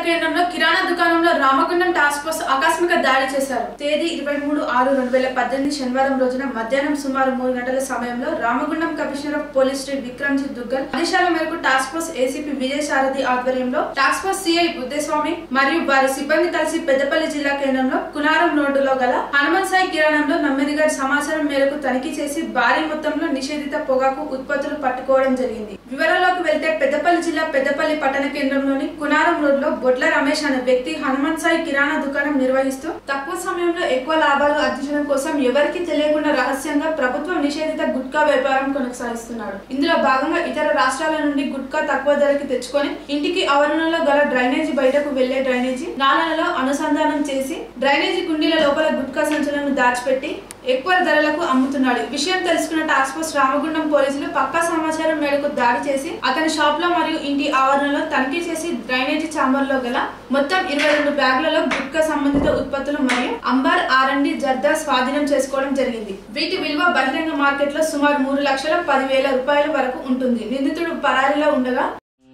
కేంద్రంలో కిరాణా దుకాణంలో Ramagundam task force ఆకస్మిక దాడి చేశారు తేదీ ఇరవై మూడు ఆరు రెండు వేల పద్దెనిమిది శనివారం రోజున మధ్యాహ్నం సుమారు మూడు గంటల సమయంలో Ramagundam commissioner of police Shri Vikramjit Duggal ఆదేశాల మేరకు task force ACP Vijay Sarathi ఆధ్వర్యంలో టాస్క్ ఫోర్స్ సిఐ బుద్ధస్వామి మరియు వారి సిబ్బంది కలిసి పెద్దపల్లి జిల్లా కేంద్రంలో కునారం రోడ్డులో గల హనుమన్ సాయి కిరాణంలో నమ్మిది గారి సమాచారం మేరకు తనిఖీ చేసి భారీ మొత్తంలో నిషేధిత పొగాకు ఉత్పత్తులు పట్టుకోవడం జరిగింది వివరాల్లోకి వెళ్తే పెద్దపల్లి జిల్లా పెద్దపల్లి పట్టణ కేంద్రంలోని కునారం రోడ్ లో బొడ్ల రమేష్ అనే వ్యక్తి హనుమాన్ సాయి కిరాణా దుకాణం నిర్వహిస్తూ తక్కువ సమయంలో ఎక్కువ లాభాలు ఆర్జించడం కోసం ఎవరికి తెలియకుండా రహస్యంగా ప్రభుత్వం నిషేధిత గుట్కా వ్యాపారం కొనసాగిస్తున్నాడు ఇందులో భాగంగా ఇతర రాష్ట్రాల నుండి గుట్కా తక్కువ ధరకి తెచ్చుకొని ఇంటికి ఆవరణలో గల డ్రైనేజీ బయటకు వెళ్లే డ్రైనేజీ నాళాలలో అనుసంధానం చేసి డ్రైనేజీ కుండీల లోపల గుట్కా సంచులను దాచిపెట్టి ఎక్కువ ధరలకు అమ్ముతున్నాడు ఈ విషయం తెలుసుకున్న టాస్క్ ఫోర్స్ రామగుండం పోలీసులు పక్కా సమాచారం మేరకు దాడి చేసి అతని షాప్ లో మరియు ఇంటి ఆవరణలో తనిఖీ చేసి డ్రైనేజీ చాంబర్ లో గల మొత్తం ఇరవై రెండు బ్యాగులలో గుట్కా సంబంధిత ఉత్పత్తులు మరియు అంబార్ ఆర్ఎండి జర్దా స్వాధీనం చేసుకోవడం జరిగింది వీటి విలువ బహిరంగ మార్కెట్ లో సుమారు మూడు లక్షల పదివేల రూపాయల వరకు ఉంటుంది నిందితుడు పరారీలో ఉండగా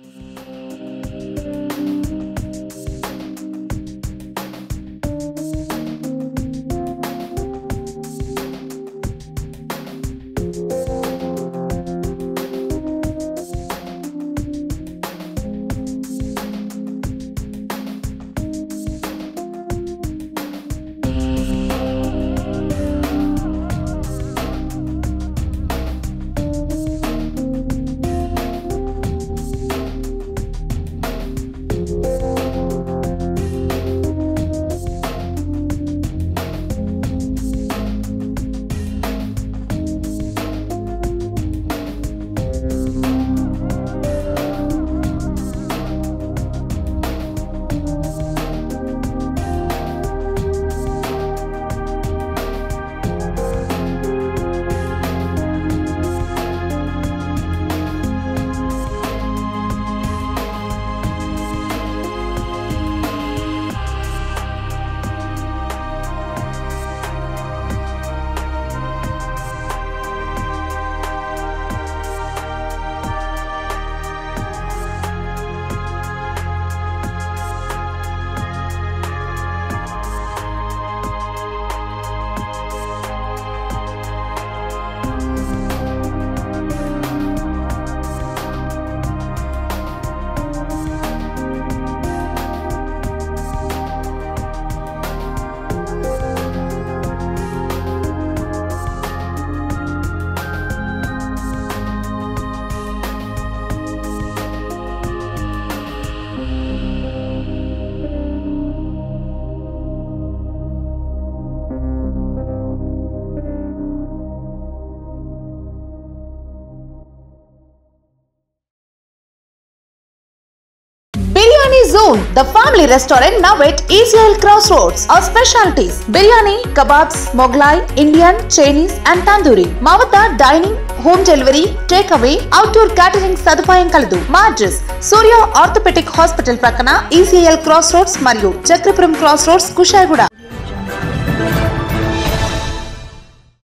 Biryani Zone, the family restaurant now at ECL Crossroads. Our specialties biryani, kebabs, Moglai, Indian, Chinese, and tandoori. మా వద్ద dining home delivery take away outdoor catering సదుపాయం కలదు మా అడ్రస్ సూర్య ఆర్థోపెటిక్ హాస్పిటల్ ప్రక్కన ఈసీఎల్ క్రాస్ రోడ్స్ మరియు Chakrapuram cross roads Kushaiguda